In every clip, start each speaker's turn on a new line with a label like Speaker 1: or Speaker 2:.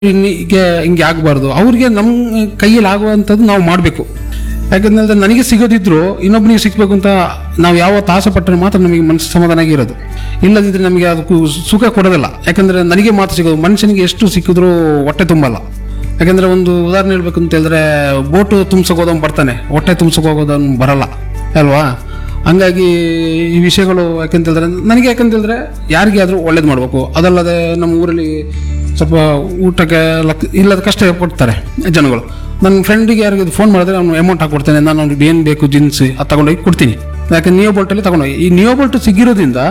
Speaker 1: ಹಿಂಗೆ ಹಿಂಗೆ ಆಗಬಾರ್ದು ಅವ್ರಿಗೆ ನಮ್ಮ ಕೈಯಲ್ಲಿ ಆಗುವಂಥದ್ದು ನಾವು ಮಾಡಬೇಕು ಯಾಕಂದ್ರೆ ನನಗೆ ಸಿಗೋದಿದ್ರು ಇನ್ನೊಬ್ಬನಿಗೆ ಸಿಗ್ಬೇಕು ಅಂತ ನಾವು ಯಾವತ್ತು ಆಸೆ ಪಟ್ಟರೆ ಮಾತ್ರ ನಮಗೆ ಮನಸ್ಸು ಸಮಾಧಾನ ಆಗಿರೋದು ಇಲ್ಲದಿದ್ರೆ ನಮಗೆ ಅದಕ್ಕೂ ಸುಖ ಕೊಡೋದಿಲ್ಲ ಯಾಕಂದ್ರೆ ನನಗೆ ಮಾತ್ರ ಸಿಗೋದು ಮನುಷ್ಯನಿಗೆ ಎಷ್ಟು ಸಿಕ್ಕಿದ್ರೂ ಹೊಟ್ಟೆ ತುಂಬಲ್ಲ ಯಾಕಂದ್ರೆ ಒಂದು ಉದಾಹರಣೆ ಹೇಳ್ಬೇಕು ಅಂತ ಹೇಳಿದ್ರೆ ಬೋಟು ತುಂಬ್ಸಕ್ ಹೋದವ್ನು ಬರ್ತಾನೆ ಹೊಟ್ಟೆ ತುಂಬ್ಸಕ್ ಹೋಗೋದವ್ನು ಬರಲ್ಲ ಅಲ್ವಾ ಹಂಗಾಗಿ ಈ ವಿಷಯಗಳು ಯಾಕಂತ ಹೇಳಿದ್ರೆ ನನಗೆ ಯಾಕಂತ ಹೇಳಿದ್ರೆ ಯಾರಿಗೆ ಆದರೂ ಒಳ್ಳೇದು ಮಾಡಬೇಕು ಅದಲ್ಲದೆ ನಮ್ಮ ಊರಲ್ಲಿ ಸ್ವಲ್ಪ ಊಟಕ್ಕೆ ಲಕ್ ಇಲ್ಲದ ಕಷ್ಟ ಕೊಡ್ತಾರೆ ಜನಗಳು ನನ್ನ ಫ್ರೆಂಡಿಗೆ ಯಾರಿಗೆ ಫೋನ್ ಮಾಡಿದ್ರೆ ಅವ್ನು ಅಮೌಂಟ್ ಹಾಕೊಡ್ತೇನೆ ನಾನು ಅವ್ನಿಗೆ ಏನು ಬೇಕು ಜಿನ್ಸ್ ಅದು ತಗೊಂಡೋಗಿ ಕೊಡ್ತೀನಿ ಯಾಕಂದ್ರೆ ನಿಯೋ ಬೋಲ್ಟಲ್ಲಿ ತಗೊಂಡೋಗಿ ಈ ನಿಯೋ ಬೋಲ್ಟ್ ಸಿಗಿರೋದ್ರಿಂದ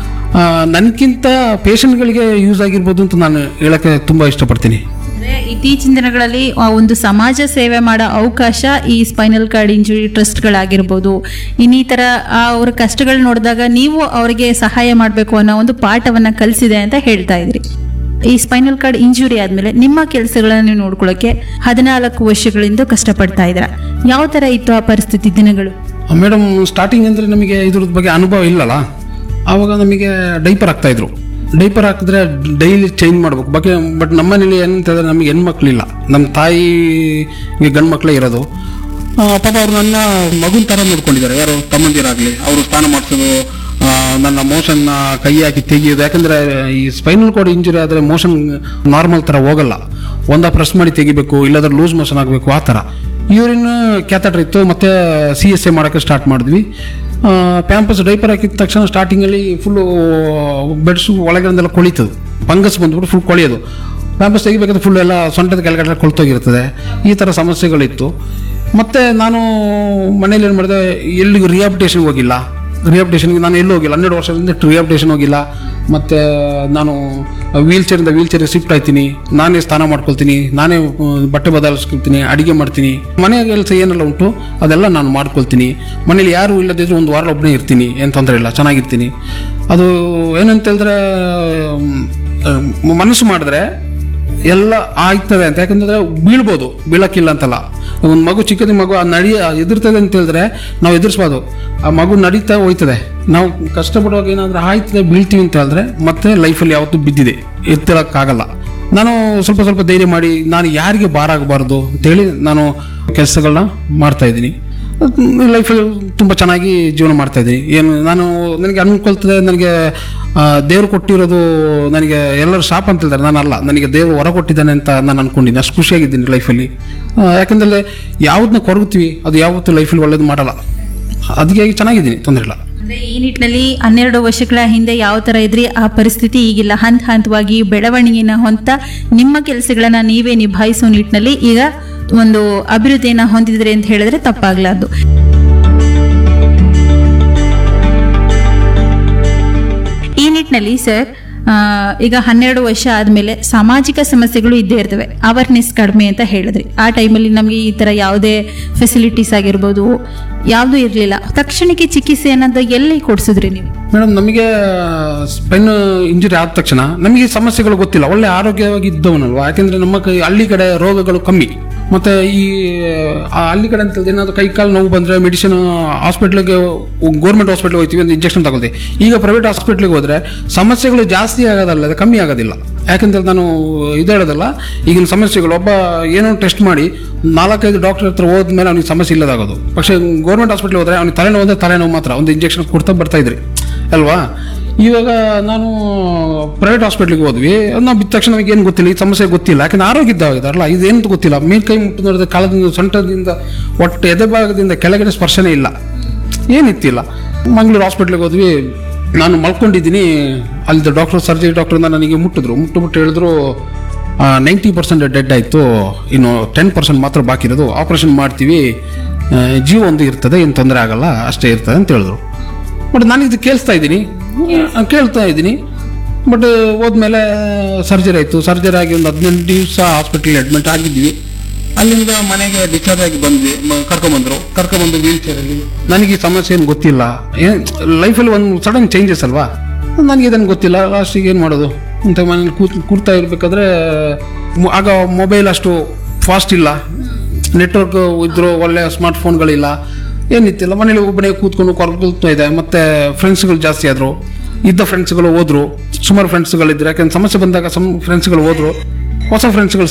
Speaker 1: ನನಗಿಂತ ಪೇಷಂಟ್ಗಳಿಗೆ ಯೂಸ್ ಆಗಿರ್ಬೋದು ಅಂತ ನಾನು ಹೇಳೋಕ್ಕೆ ತುಂಬ ಇಷ್ಟಪಡ್ತೀನಿ
Speaker 2: ಅಂದ್ರೆ ಇತ್ತೀಚಿನ ದಿನಗಳಲ್ಲಿ ಆ ಒಂದು ಸಮಾಜ ಸೇವೆ ಮಾಡೋ ಅವಕಾಶ ಈ ಸ್ಪೈನಲ್ ಕಾರ್ಡ್ ಇಂಜುರಿ ಟ್ರಸ್ಟ್ಗಳಾಗಿರ್ಬೋದು ಇನ್ನಿತರ ಆ ಅವ್ರ ಕಷ್ಟಗಳು ನೋಡಿದಾಗ ನೀವು ಅವರಿಗೆ ಸಹಾಯ ಮಾಡಬೇಕು ಅನ್ನೋ ಒಂದು ಪಾಠವನ್ನ ಕಲಿಸಿದೆ ಅಂತ ಹೇಳ್ತಾ ಇದ್ರಿ ಈ ಸ್ಪೈನಲ್ ಕಾರ್ಡ್ ಇಂಜುರಿ ಆದ್ಮೇಲೆ ನಿಮ್ಮ ಕೆಲಸಗಳನ್ನು ನೀವು ನೋಡ್ಕೊಳ್ಳೋಕೆ ಹದಿನಾಲ್ಕು ವರ್ಷಗಳಿಂದ ಕಷ್ಟಪಡ್ತಾ ಇದ್ರ ಯಾವ ತರ ಇತ್ತು ಆ ಪರಿಸ್ಥಿತಿ ದಿನಗಳು
Speaker 1: ಮೇಡಮ್ ಸ್ಟಾರ್ಟಿಂಗ್ ಅಂದರೆ ನಮಗೆ ಇದ್ರದ್ದು ಬಗ್ಗೆ ಅನುಭವ ಇಲ್ಲಲ್ಲ ಆವಾಗ ನಮಗೆ ಡೈಪರ್ ಹಾಕ್ತಾ ಇದ್ರು ಡೈಪರ್ ಹಾಕಿದ್ರೆ ಡೈಲಿ ಚೇಂಜ್ ಮಾಡ್ಬೇಕು ಬಗ್ಗೆ ಬಟ್ ನಮ್ಮ ಮನೇಲಿ ಏನಂತ ಹೇಳಿದ್ರೆ ನಮಗೆ ಹೆಣ್ಮಕ್ಳಿಲ್ಲ ನಮ್ಮ ತಾಯಿಗೆ ಗಂಡು ಮಕ್ಕಳೇ ಇರೋದು ಆ, ಪಾಪ ಅವ್ರು ನನ್ನ ಮಗುನ ಥರ ನೋಡ್ಕೊಂಡಿದ್ದಾರೆ ಯಾರು ತಮ್ಮಂದಿರಾಗಲಿ ಅವರು ಸ್ನಾನ ಮಾಡಿಸೋದು ಆ, ನನ್ನ ಮೋಷನ್ನ ಕೈ ಹಾಕಿ ತೆಗಿಯೋದು ಯಾಕಂದ್ರೆ ಈ ಸ್ಪೈನಲ್ ಕೋಡ್ ಇಂಜುರಿ ಆದರೆ ಮೋಷನ್ ನಾರ್ಮಲ್ ಥರ ಹೋಗಲ್ಲ ಒಂದ ಪ್ರೆಸ್ ಮಾಡಿ ತೆಗಿಬೇಕು ಇಲ್ಲಾಂದ್ರೆ ಲೂಸ್ ಮೋಷನ್ ಆಗಬೇಕು ಆ ಥರ ಯೂರಿನ್ ಕ್ಯಾಥೆಟರ್ ಇತ್ತು ಮತ್ತೆ ಸಿ ಎಸ್ ಎ ಮಾಡೋಕ್ಕೆ ಸ್ಟಾರ್ಟ್ ಮಾಡಿದ್ವಿ ಪ್ಯಾಂಪಸ್ ಡೈಪರ್ ಹಾಕಿದ ತಕ್ಷಣ ಸ್ಟಾರ್ಟಿಂಗಲ್ಲಿ ಫುಲ್ಲು ಬೆಡ್ಸು ಒಳಗಡೆಲ್ಲ ಕೊಳಿತದು ಫಂಗಸ್ ಬಂದ್ಬಿಟ್ಟು ಫುಲ್ ಕೊಳೆಯೋದು ಪ್ಯಾಂಪಸ್ ತೆಗಿಬೇಕಾದ್ರೆ ಫುಲ್ ಎಲ್ಲ ಸೊಂಟದ ಕೆಳಗಡೆ ಕೊಳ್ತೋಗಿರ್ತದೆ ಈ ಥರ ಸಮಸ್ಯೆಗಳಿತ್ತು ಮತ್ತೆ ನಾನು ಮನೇಲಿ ಏನು ಮಾಡಿದೆ ಎಲ್ಲಿಗೂ ರಿಹಾಬಿಟೇಷನ್ಗೆ ಹೋಗಿಲ್ಲ ರಿಹಾಬಿಟೇಷನ್ಗೆ ನಾನು ಎಲ್ಲೂ ಹೋಗಿಲ್ಲ ಹನ್ನೆರಡು ವರ್ಷದಿಂದ ರಿಹಾಬಿಟೇಷನ್ ಹೋಗಿಲ್ಲ ಮತ್ತು ನಾನು ವೀಲ್ ಚೇರಿಂದ ವೀಲ್ ಚೇರಿಗೆ ಶಿಫ್ಟ್ ಆಯ್ತೀನಿ ನಾನೇ ಸ್ನಾನ ಮಾಡ್ಕೊಳ್ತೀನಿ ನಾನೇ ಆ, ಬಟ್ಟೆ ಬದಲಾಯಿಸ್ಕೊಳ್ತೀನಿ ಅಡಿಗೆ ಮಾಡ್ತೀನಿ ಮನೆ ಕೆಲಸ ಏನೆಲ್ಲ ಉಂಟು ಅದೆಲ್ಲ ನಾನು ಮಾಡ್ಕೊಳ್ತೀನಿ ಮನೇಲಿ ಯಾರು ಇಲ್ಲದಿದ್ರು ಒಂದು ವಾರ ಒಬ್ಬನೇ ಇರ್ತೀನಿ ಏನು ತೊಂದರೆ ಇಲ್ಲ ಚೆನ್ನಾಗಿರ್ತೀನಿ ಅದು ಏನಂತ ಹೇಳಿದ್ರೆ ಮ್, ಮನಸ್ಸು ಮಾಡಿದ್ರೆ ಎಲ್ಲ ಆಗ್ತದೆ ಅಂತ ಯಾಕಂತಂದ್ರೆ ಬೀಳ್ಬೋದು ಬೀಳಕ್ಕಿಲ್ಲ ಅಂತಲ್ಲ ಒಂದು ಮಗು ಚಿಕ್ಕದ ಮಗು ಆ ನಡಿ ಎದುರ್ತದೆ ಅಂತ ಹೇಳಿದ್ರೆ ನಾವು ಎದುರಿಸ್ಬೋದು ಆ ಮಗು ನಡೀತಾ ಹೋಯ್ತದೆ ನಾವು ಕಷ್ಟಪಡುವಾಗ ಏನಾದರೂ ಆಯ್ತದೆ ಬೀಳ್ತೀವಿ ಅಂತ ಹೇಳಿದ್ರೆ ಮತ್ತೆ ಲೈಫಲ್ಲಿ ಯಾವತ್ತೂ ಬಿದ್ದಿದೆ ಎತ್ತಳಕ್ಕಾಗಲ್ಲ ನಾನು ಸ್ವಲ್ಪ ಸ್ವಲ್ಪ ಧೈರ್ಯ ಮಾಡಿ ನಾನು ಯಾರಿಗೆ ಭಾರ ಆಗಬಾರ್ದು ಅಂತೇಳಿ ನಾನು ಕೆಲಸಗಳನ್ನ ಮಾಡ್ತಾ ಇದ್ದೀನಿ ಲೈಫಲ್ಲಿ ತುಂಬ ಚೆನ್ನಾಗಿ ಜೀವನ ಮಾಡ್ತಾ ಇದ್ದೀನಿ ಏನು ನಾನು ನನಗೆ ಅನ್ಕೊಳ್ತದೆ ನನಗೆ ದೇವ್ರು ಕೊಟ್ಟಿರೋದು ನನಗೆ ಎಲ್ಲರೂ ಶಾಪ್ ಅಂತ ಹೇಳ್ತಾರೆ ನಾನು ಅಲ್ಲ ನನಗೆ ದೇವರು ಹೊರ ಕೊಟ್ಟಿದ್ದಾನೆ ಅಂತ ನಾನು ಅನ್ಕೊಂಡಿದ್ದೀನಿ ಅಷ್ಟು ಖುಷಿಯಾಗಿದ್ದೀನಿ ಲೈಫಲ್ಲಿ ಯಾಕಂದರೆ ಯಾವುದನ್ನ ಕೊರಗ್ತೀವಿ ಅದು ಯಾವತ್ತೂ ಲೈಫಲ್ಲಿ ಒಳ್ಳೇದು ಮಾಡಲ್ಲ ಅದಕ್ಕೆ ಚೆನ್ನಾಗಿದ್ದೀನಿ ತೊಂದರೆ ಇಲ್ಲ
Speaker 2: ಅಂದ್ರೆ ಈ ನಿಟ್ಟಿನಲ್ಲಿ ಹನ್ನೆರಡು ವರ್ಷಗಳ ಹಿಂದೆ ಯಾವ ತರ ಇದ್ರಿ ಆ ಪರಿಸ್ಥಿತಿ ಈಗಿಲ್ಲ ಹಂತ ಹಂತವಾಗಿ ಬೆಳವಣಿಗೆನ ಹೊಂತ ನಿಮ್ಮ ಕೆಲಸಗಳನ್ನ ನೀವೇ ನಿಭಾಯಿಸೋ ನಿಟ್ಟಿನಲ್ಲಿ ಈಗ ಒಂದು ಅಭಿವೃದ್ಧಿಯನ್ನ ಹೊಂದಿದ್ರೆ ಅಂತ ಹೇಳಿದ್ರೆ ತಪ್ಪಾಗ್ಲಾರ್ದು ಈ ನಿಟ್ಟಿನಲ್ಲಿ ಸರ್ ಆ, ಈಗ ಹನ್ನೆರಡು ವರ್ಷ ಆದಮೇಲೆ ಸಾಮಾಜಿಕ ಸಮಸ್ಯೆಗಳು ಇದ್ದೇ ಇರ್ತವೆ ಅವೇರ್ನೆಸ್ ಕಡಿಮೆ ಅಂತ ಹೇಳಿದ್ರಿ ಆ ಟೈಮಲ್ಲಿ ನಮಗೆ ಈ ಥರ ಯಾವುದೇ ಫೆಸಿಲಿಟೀಸ್ ಆಗಿರ್ಬೋದು ಯಾವುದೂ ಇರಲಿಲ್ಲ ತಕ್ಷಣಕ್ಕೆ ಚಿಕಿತ್ಸೆ ಅನ್ನೋದು ಎಲ್ಲಿ ಕೊಡಿಸಿದ್ರಿ ನೀವು
Speaker 1: ಮೇಡಮ್ ನಮಗೆ ಸ್ಪೈನ್ ಇಂಜುರಿ ಆದ ತಕ್ಷಣ ನಮಗೆ ಸಮಸ್ಯೆಗಳು ಗೊತ್ತಿಲ್ಲ ಒಳ್ಳೆ ಆರೋಗ್ಯವಾಗಿ ಇದ್ದವನಲ್ವಾ ಯಾಕೆಂದ್ರೆ ನಮ್ಮ ಕೈ ಹಳ್ಳಿ ಕಡೆ ರೋಗಗಳು ಕಮ್ಮಿ ಮತ್ತೆ ಈ ಆ ಹಳ್ಳಿ ಕಡೆ ಅಂತ ಏನಾದ್ರು ಕೈ ಕಾಲು ನೋವು ಬಂದ್ರೆ ಮೆಡಿಸಿನ್ ಹಾಸ್ಪಿಟ್ಲಿಗೆ ಗೌರ್ಮೆಂಟ್ ಹಾಸ್ಪಿಟ್ಲಿಗೆ ಹೋಗ್ತೀವಿ ಒಂದು ಇಂಜೆಕ್ಷನ್ ತಗೊಳ್ತೀವಿ ಈಗ ಪ್ರೈವೇಟ್ ಹಾಸ್ಪಿಟ್ಲಿಗೆ ಹೋದ್ರೆ ಸಮಸ್ಯೆಗಳು ಜಾಸ್ತಿ ಆಗೋದಲ್ಲ ಅದು ಕಮ್ಮಿ ಆಗೋದಿಲ್ಲ ಯಾಕಂದ್ರೆ ನಾನು ಇದು ಹೇಳೋದಲ್ಲ ಈಗಿನ ಸಮಸ್ಯೆಗಳು ಒಬ್ಬ ಏನೋ ಟೆಸ್ಟ್ ಮಾಡಿ ನಾಲ್ಕೈದು ಡಾಕ್ಟರ್ ಹತ್ರ ಹೋದ್ಮೇಲೆ ಅವ್ನಿಗೆ ಸಮಸ್ಯೆ ಇಲ್ಲದಾಗೋದು പക്ഷേ ಗೌರ್ಮೆಂಟ್ ಹಾಸ್ಪಿಟ್ಲಿಗೆ ಹೋದ್ರೆ ಅವ್ನಿಗೆ ತಲೆನೋವು ಅಂದ್ರೆ ತಲೆನೋವು ಮಾತ್ರ ಒಂದು ಇಂಜೆಕ್ಷನ್ ಕೊಡ್ತಾ ಬರ್ತಾ ಇದ್ರಿ ಅಲ್ವಾ ಇವಾಗ ನಾನು ಪ್ರೈವೇಟ್ ಹಾಸ್ಪಿಟ್ಲಿಗೆ ಹೋದ್ವಿ ನಾವು ಬಿದ್ದ ತಕ್ಷಣ ನಮಗೆ ಏನು ಗೊತ್ತಿಲ್ಲ ಈ ಸಮಸ್ಯೆ ಗೊತ್ತಿಲ್ಲ ಯಾಕಂದ್ರೆ ಆರೋಗ್ಯ ಇದ್ದಾರಲ್ಲ ಇದೇನು ಗೊತ್ತಿಲ್ಲ ಮೇಲ್ ಕೈ ಮುಟ್ಟು ನೋಡಿದ್ರೆ ಕಾಲದಿಂದ ಸೊಂಟದಿಂದ ಒಟ್ಟು ಎದೆ ಭಾಗದಿಂದ ಕೆಳಗಡೆ ಸ್ಪರ್ಶನೇ ಇಲ್ಲ ಏನಿತ್ತಿಲ್ಲ ಮಂಗಳೂರು ಹಾಸ್ಪಿಟ್ಲಿಗೆ ಹೋದ್ವಿ ನಾನು ಮಲ್ಕೊಂಡಿದ್ದೀನಿ ಅಲ್ಲಿದ್ದ ಡಾಕ್ಟರ್ ಸರ್ಜರಿ ಡಾಕ್ಟ್ರಿಂದ ನನಗೆ ಮುಟ್ಟಿದ್ರು ಮುಟ್ಟು ಮುಟ್ಟು ಹೇಳಿದ್ರು ನೈಂಟಿ ಪರ್ಸೆಂಟ್ ಡೆಡ್ ಆಯಿತು ಇನ್ನು ಟೆನ್ ಪರ್ಸೆಂಟ್ ಮಾತ್ರ ಬಾಕಿ ಇರೋದು ಆಪ್ರೇಷನ್ ಮಾಡ್ತೀವಿ ಆ, ಜೀವ ಒಂದು ಇರ್ತದೆ ಏನು ತೊಂದರೆ ಆಗಲ್ಲ ಅಷ್ಟೇ ಇರ್ತದೆ ಅಂತ ಹೇಳಿದ್ರು ಬಟ್ ನಾನು ಇದು ಕೇಳಿಸ್ತಾ ಇದ್ದೀನಿ ಆ, ಕೇಳ್ತಾ ಇದ್ದೀನಿ ಬಟ್ ಹೋದ್ಮೇಲೆ ಸರ್ಜರಿ ಆಯಿತು ಸರ್ಜರಿ ಆಗಿ ಒಂದು ಹದಿನೆಂಟು ದಿವಸ ಹಾಸ್ಪಿಟಲ್ ಅಡ್ಮಿಟ್ ಆಗಿದ್ವಿ ಅಲ್ಲಿಂದ ಮನೆಗೆ ಡಿಸ್ಚಾರ್ಜ್ ಆಗಿ ಬಂದ್ವಿ ಮ- ಕರ್ಕೊಂಬಂದ್ರು ಕರ್ಕೊಂಬಂದು ವೀಲ್ ಚೇರಲ್ಲಿ ನನಗೆ ಈ ಸಮಸ್ಯೆ ಏನು ಗೊತ್ತಿಲ್ಲ ಏನು ಲೈಫಲ್ಲಿ ಒಂದು ಸಡನ್ ಚೇಂಜಸ್ ಅಲ್ವಾ ನನಗೆ ಇದನ್ನು ಗೊತ್ತಿಲ್ಲ ಲಾಸ್ಟಿಗೆ ಏನು ಮಾಡೋದು ಅಂತ ಮನೇಲಿ ಕೂತ್ ಕೂರ್ತಾ ಇರಬೇಕಾದ್ರೆ ಆಗ ಮೊಬೈಲ್ ಅಷ್ಟು ಫಾಸ್ಟ್ ಇಲ್ಲ ನೆಟ್ವರ್ಕ್ ಇದ್ರು ಒಳ್ಳೆ ಸ್ಮಾರ್ಟ್ ಫೋನ್ಗಳಿಲ್ಲ ಏನಿತ್ತಿಲ್ಲ ಮನೇಲಿ ಒಬ್ಬನೇ ಕೂತ್ಕೊಂಡು ಕೊರಗುತ್ತಾ ಇದೆ ಮತ್ತೆ ಫ್ರೆಂಡ್ಸ್ಗಳು ಜಾಸ್ತಿ ಆದರು ಇದ್ದ ಫ್ರೆಂಡ್ಸ್ಗಳು ಹೋದ್ರು ಸುಮಾರು ಫ್ರೆಂಡ್ಸ್ಗಳಿದ್ರು ಯಾಕಂದ್ರೆ ಸಮಸ್ಯೆ ಬಂದಾಗ ಸಮ್ ಫ್ರೆಂಡ್ಸ್ಗಳು ಹೋದ್ರು ಹೊಸ ಫ್ರೆಂಡ್ಸ್ಗಳು